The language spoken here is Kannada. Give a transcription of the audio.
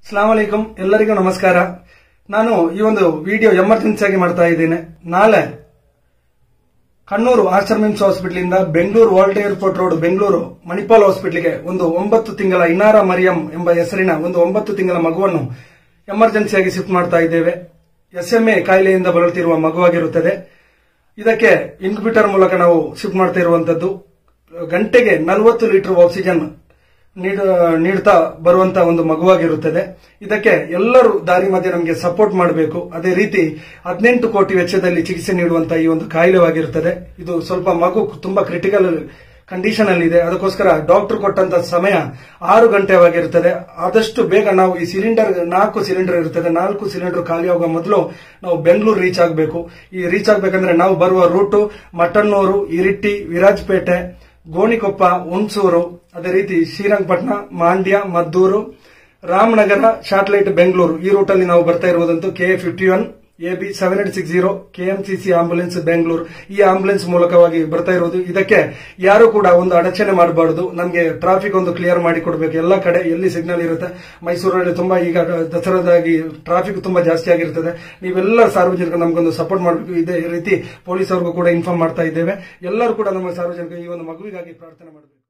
ಸಲಾಮ್ ಅಲೈಕುಂ ಎಲ್ಲರಿಗೂ ನಮಸ್ಕಾರ ನಾನು ಈ ಒಂದು ವಿಡಿಯೋ ಎಮರ್ಜೆನ್ಸಿ ಆಗಿ ಮಾಡ್ತಾ ಇದ್ದೇನೆ ನಾಳೆ ಕಣ್ಣೂರು ಆಶ್ರಮ್ ಮಿಮ್ಸ್ ಹಾಸ್ಪಿಟಲ್ ಇಂದ Bengaluru world airport road Bengaluru Manipal ಹಾಸ್ಪಿಟಲ್ಗೆ ಒಂದು ಒಂಬತ್ತು ತಿಂಗಳ ಇನಾರ ಮರಿಯಂ ಎಂಬ ಹೆಸರಿನ ಒಂದು ಒಂಬತ್ತು ತಿಂಗಳ ಮಗುವನ್ನು ಎಮರ್ಜೆನ್ಸಿಯಾಗಿ ಶಿಫ್ಟ್ ಮಾಡ್ತಾ ಇದ್ದೇವೆ ಎಸ್ಎಂಎ ಕಾಯಿಲೆಯಿಂದ ಬಳಲುತ್ತಿರುವ ಮಗುವಾಗಿರುತ್ತದೆ ಇದಕ್ಕೆ ಇನ್ಕ್ಯುಬೇಟರ್ ಮೂಲಕ ನಾವು ಶಿಫ್ಟ್ ಮಾಡ್ತಾ ಇರುವಂತದ್ದು ಗಂಟೆಗೆ ನಲವತ್ತು ಲೀಟರ್ ಆಕ್ಸಿಜನ್ ನೀಡ- ನೀಡ್ತಾ ಬರುವಂತ ಒಂದು ಮಗುವಾಗಿರುತ್ತದೆ ಇದಕ್ಕೆ ಎಲ್ಲರೂ ದಾರಿ ಮಧ್ಯೆ ನಮಗೆ ಸಪೋರ್ಟ್ ಮಾಡಬೇಕು ಅದೇ ರೀತಿ ಹದಿನೆಂಟು ಕೋಟಿ ವೆಚ್ಚದಲ್ಲಿ ಚಿಕಿತ್ಸೆ ನೀಡುವಂತ ಈ ಒಂದು ಕಾಯಿಲೆವಾಗಿರುತ್ತದೆ ಇದು ಸ್ವಲ್ಪ ಮಗು ತುಂಬಾ ಕ್ರಿಟಿಕಲ್ ಕಂಡೀಷನ್ ಅಲ್ಲಿ ಇದೆ ಅದಕ್ಕೋಸ್ಕರ ಡಾಕ್ಟರ್ ಕೊಟ್ಟಂತ ಸಮಯ ಆರು ಗಂಟೆವಾಗಿರುತ್ತದೆ ಆದಷ್ಟು ಬೇಗ ನಾವು ಈ ಸಿಲಿಂಡರ್ ನಾಲ್ಕು ಸಿಲಿಂಡರ್ ಇರುತ್ತದೆ ನಾಲ್ಕು ಸಿಲಿಂಡರ್ ಖಾಲಿ ಆಗುವ ಮೊದಲು ನಾವು ಬೆಂಗಳೂರು ರೀಚ್ ಆಗಬೇಕು ಈ ರೀಚ್ ಆಗಬೇಕಂದ್ರೆ ನಾವು ಬರುವ ರೂಟು ಮಟನ್ನೂರು ಇರಿಟ್ಟಿ ವಿರಾಜಪೇಟೆ ಗೋಣಿಕೊಪ್ಪ ಹುಣಸೂರು ಅದೇ ರೀತಿ ಶ್ರೀರಂಗಪಟ್ಟಣ ಮಾಂಡ್ಯ ಮದ್ದೂರು ರಾಮನಗರ ಶಾಟ್ಲೈಟ್ ಬೆಂಗಳೂರು ಈ ರೂಟಲ್ಲಿ ನಾವು ಬರ್ತಾ ಇರುವುದಂತೂ K A fifty one A B seven eight six zero KMCC ambulance Bengaluru ಈ ಆಂಬುಲೆನ್ಸ್ ಮೂಲಕವಾಗಿ ಬರ್ತಾ ಇರುವುದು ಇದಕ್ಕೆ ಯಾರು ಕೂಡ ಒಂದು ಅಡಚಣೆ ಮಾಡಬಾರದು ನಮಗೆ ಟ್ರಾಫಿಕ್ ಒಂದು ಕ್ಲಿಯರ್ ಮಾಡಿ ಕೊಡಬೇಕು ಎಲ್ಲ ಕಡೆ ಎಲ್ಲಿ ಸಿಗ್ನಲ್ ಇರುತ್ತೆ ಮೈಸೂರಲ್ಲಿ ತುಂಬಾ ಈಗ ದಸರಾದಾಗಿ ಟ್ರಾಫಿಕ್ ತುಂಬಾ ಜಾಸ್ತಿ ಆಗಿರ್ತದೆ ನೀವೆಲ್ಲ ಸಾರ್ವಜನಿಕರು ನಮಗೊಂದು ಸಪೋರ್ಟ್ ಮಾಡಬೇಕು ಇದೇ ರೀತಿ ಪೊಲೀಸ್ ಅವ್ರಿಗೂ ಕೂಡ ಇನ್ಫಾರ್ಮ್ ಮಾಡ್ತಾ ಇದ್ದೇವೆ ಎಲ್ಲರೂ ಕೂಡ ನಮ್ಮ ಸಾರ್ವಜನಿಕರು ಈ ಒಂದು ಮಗುವಿಗಾಗಿ ಪ್ರಾರ್ಥನೆ ಮಾಡಬೇಕು